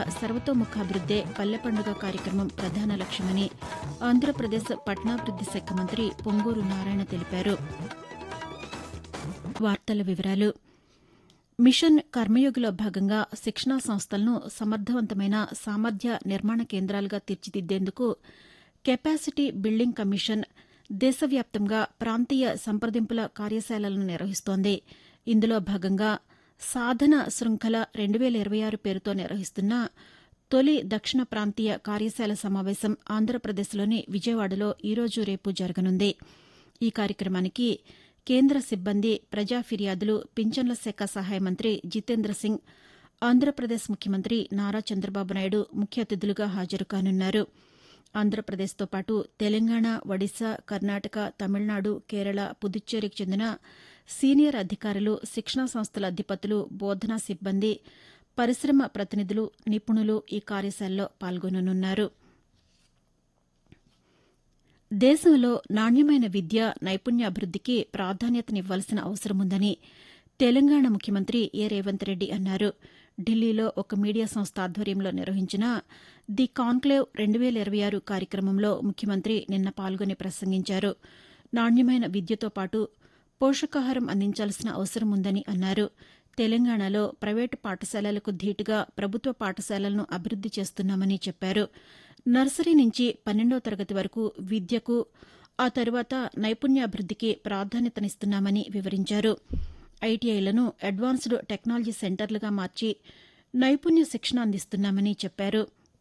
సర్వతోముఖాభివృద్దే పల్లె పండుగ కార్యక్రమం ప్రధాన లక్ష్యమని ఆంధ్రప్రదేశ్ పట్టణాభివృద్ది శాఖ మంత్రి పొంగూరు నారాయణ తెలిపారు వార్తల వివరాలు మిషన్ కర్మయోగిలో భాగంగా శిక్షణా సంస్థలను సమర్థవంతమైన సామర్థ్య నిర్మాణ కేంద్రాలుగా తీర్చిదిద్దేందుకు కెపాసిటీ బిల్డింగ్ కమిషన్ దేశవ్యాప్తంగా ప్రాంతీయ సంప్రదింపుల కార్యశాలలను నిర్వహిస్తోంది ఇందులో భాగంగా సాధన శృంఖల రెండు వేల ఇరవై ఆరు పేరుతో నిర్వహిస్తున్న తొలి దక్షిణ ప్రాంతీయ కార్యశాల సమావేశం ఆంధ్రప్రదేశ్లోని విజయవాడలో ఈరోజు రేపు జరగనుంది ఈ కార్యక్రమానికి కేంద్ర సిబ్బంది ప్రజా ఫిర్యాదులు పింఛన్ల శాఖ సహాయ మంత్రి జితేంద్ర సింగ్ ఆంధ్రప్రదేశ్ ముఖ్యమంత్రి నారా చంద్రబాబు నాయుడు ముఖ్య అతిథులుగా హాజరు కానున్నారు ఆంధ్రప్రదేశ్తో పాటు తెలంగాణ ఒడిశా కర్ణాటక తమిళనాడు కేరళ పుదుచ్చేరికి చెందిన సీనియర్ అధికారులు శిక్షణా సంస్థల అధిపతులు బోధనా సిబ్బంది పరిశ్రమ ప్రతినిధులు నిపుణులు ఈ కార్యశాలలో పాల్గొననున్నారు దేశంలో నాణ్యమైన విద్య నైపుణ్యాభివృద్దికి ప్రాధాన్యతనివ్వాల్సిన అవసరముందని తెలంగాణ ముఖ్యమంత్రి ఏ రేవంత్ రెడ్డి అన్నారు ఢిల్లీలో ఒక మీడియా సంస్థ ఆధ్వర్యంలో నిర్వహించిన ది కాన్క్లేవ్ రెండు వేల ఇరవై ఆరు కార్యక్రమంలో ముఖ్యమంత్రి నిన్న పాల్గొని ప్రసంగించారు నాణ్యమైన విద్యతో పాటు పోషకాహారం అందించాల్సిన అవసరం ఉందని అన్నారు తెలంగాణలో ప్రైవేటు పాఠశాలలకు ధీటుగా ప్రభుత్వ పాఠశాలలను అభివృద్ది చేస్తున్నామని చెప్పారు నర్సరీ నుంచి పన్నెండో తరగతి వరకు విద్యకు ఆ తరువాత నైపుణ్యాభివృద్దికి ప్రాధాన్యతనిస్తున్నామని వివరించారు ఐటీఐలను అడ్వాన్స్డ్ టెక్నాలజీ సెంటర్లుగా మార్చి నైపుణ్య శిక్షణ అందిస్తున్నామని చెప్పారు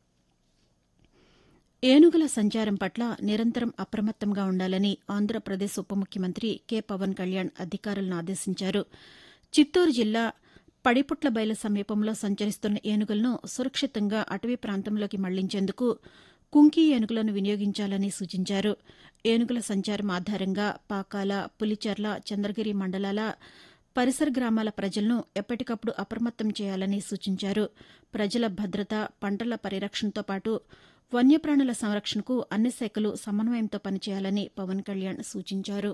ఏనుగుల సంచారం పట్ల నిరంతరం అప్రమత్తంగా ఉండాలని ఆంధ్రప్రదేశ్ ఉప ముఖ్యమంత్రి కె పవన్ కళ్యాణ్ అధికారులను ఆదేశించారు చిత్తూరు జిల్లా పడిపుట్ల బయల సమీపంలో సంచరిస్తున్న ఏనుగులను సురక్షితంగా అటవీ ప్రాంతంలోకి మళ్లించేందుకు కుంకి ఏనుగులను వినియోగించాలని సూచించారు ఏనుగుల సంచారం ఆధారంగా పాకాల పులిచెర్ల చంద్రగిరి మండలాల పరిసర గ్రామాల ప్రజలను ఎప్పటికప్పుడు అప్రమత్తం చేయాలని సూచించారు ప్రజల భద్రత పంటల పరిరక్షణతో పాటు వన్యప్రాణుల సంరక్షణకు అన్ని శాఖలు సమన్వయంతో పనిచేయాలని పవన్ కళ్యాణ్ సూచించారు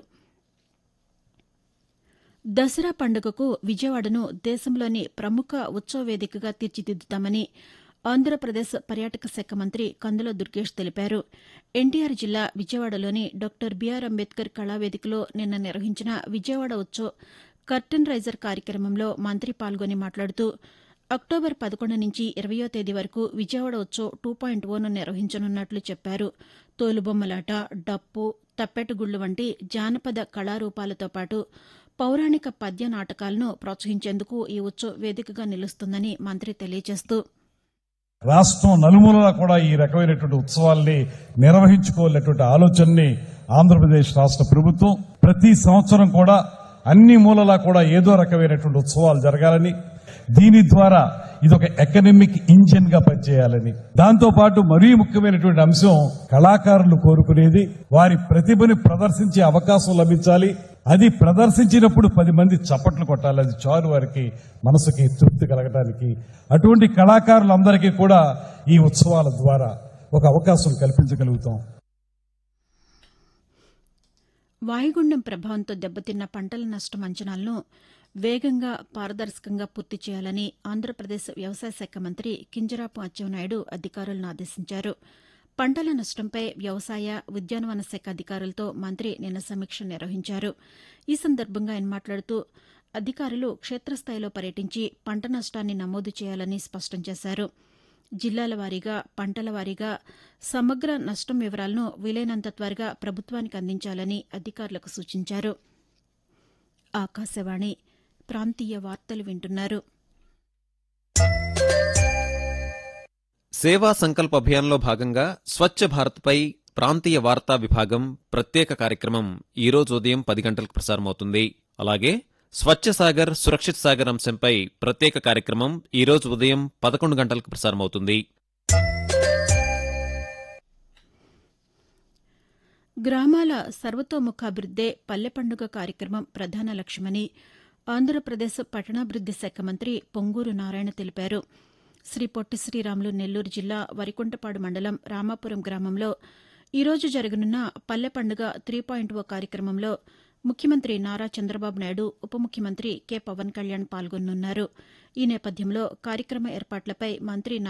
దసరా పండుగకు విజయవాడను దేశంలోని ప్రముఖ ఉత్సవ వేదికగా తీర్చిదిద్దుతామని ఆంధ్రప్రదేశ్ పర్యాటక శాఖ మంత్రి కందుల దుర్గేష్ తెలిపారు ఎన్టీఆర్ జిల్లా విజయవాడలోని డాక్టర్ బీఆర్ అంబేద్కర్ కళావేదికలో నిన్న నిర్వహించిన విజయవాడ ఉత్సవ్ కర్టెన్ రైజర్ కార్యక్రమంలో మంత్రి పాల్గొని మాట్లాడుతూ అక్టోబర్ పదకొండు నుంచి ఇరవయో తేదీ వరకు విజయవాడ ఉత్సవ్ టూ పాయింట్ ఓను నిర్వహించనున్నట్లు చెప్పారు తోలుబొమ్మలాట డప్పు తప్పెటగుళ్లు వంటి జానపద కళారూపాలతో పాటు పౌరాణిక పద్య నాటకాలను ప్రోత్సహించేందుకు ఈ ఉత్సవ్ వేదికగా నిలుస్తుందని మంత్రి తెలియజేస్తూ రాష్ట్రం నలుమూలలా కూడా ఈ రకమైనటువంటి ఉత్సవాల్ని నిర్వహించుకోవాలనేటువంటి ఆలోచనని ఆంధ్రప్రదేశ్ రాష్ట్ర ప్రభుత్వం ప్రతి సంవత్సరం కూడా అన్ని మూలలా కూడా ఏదో రకమైనటువంటి ఉత్సవాలు జరగాలని దీని ద్వారా ఇది ఒక ఎకనమిక్ ఇంజిన్ గా పనిచేయాలని దాంతో పాటు మరీ ముఖ్యమైనటువంటి అంశం కళాకారులు కోరుకునేది వారి ప్రతిభని ప్రదర్శించే అవకాశం లభించాలి అది ప్రదర్శించినప్పుడు పది మంది చప్పట్లు కొట్టాలి అది చాలు వారికి మనసుకి తృప్తి కలగడానికి అటువంటి కళాకారులందరికీ కూడా ఈ ఉత్సవాల ద్వారా ఒక అవకాశం కల్పించగలుగుతాం వాయుగుండం ప్రభావంతో దెబ్బతిన్న పంటల నష్టం అంచనాలను వేగంగా పారదర్శకంగా పూర్తి చేయాలని ఆంధ్రప్రదేశ్ వ్యవసాయ శాఖ మంత్రి కింజరాపు అచ్చెన్నాయుడు అధికారులను ఆదేశించారు పంటల నష్టంపై వ్యవసాయ ఉద్యానవన శాఖ అధికారులతో మంత్రి నిన్న సమీక్ష నిర్వహించారు ఈ సందర్భంగా ఆయన మాట్లాడుతూ అధికారులు క్షేత్రస్థాయిలో పర్యటించి పంట నష్టాన్ని నమోదు చేయాలని స్పష్టం చేశారు జిల్లాల వారీగా పంటల వారీగా సమగ్ర నష్టం వివరాలను వీలైనంత త్వరగా ప్రభుత్వానికి అందించాలని అధికారులకు సూచించారు ఆకాశవాణి ప్రాంతీయ వార్తలు వింటున్నారు సేవా సంకల్ప అభియాన్లో భాగంగా స్వచ్ఛ భారత్పై ప్రాంతీయ వార్తా విభాగం ప్రత్యేక కార్యక్రమం ఈ రోజు ఉదయం పది గంటలకు ప్రసారమవుతుంది అలాగే స్వచ్ఛ సాగర్ సురక్షిత్ సాగర్ అంశంపై ప్రత్యేక కార్యక్రమం ఈ రోజు ఉదయం పదకొండు గంటలకు ప్రసారమవుతుంది గ్రామాల సర్వతోముఖాభివృద్దే పల్లె పండుగ కార్యక్రమం ప్రధాన లక్ష్యమని ఆంధ్రప్రదేశ్ పట్టణాభివృద్ది శాఖ మంత్రి పొంగూరు నారాయణ తెలిపారు శ్రీ పొట్టి శ్రీరాములు నెల్లూరు జిల్లా వరికుంటపాడు మండలం రామాపురం గ్రామంలో ఈరోజు జరగనున్న పల్లె పండుగ త్రీ పాయింట్ ఓ కార్యక్రమంలో ముఖ్యమంత్రి నారా చంద్రబాబు నాయుడు ఉప ముఖ్యమంత్రి కె పవన్ కళ్యాణ్ పాల్గొనున్నారు ఈ నేపథ్యంలో కార్యక్రమ ఏర్పాట్లపై మంత్రి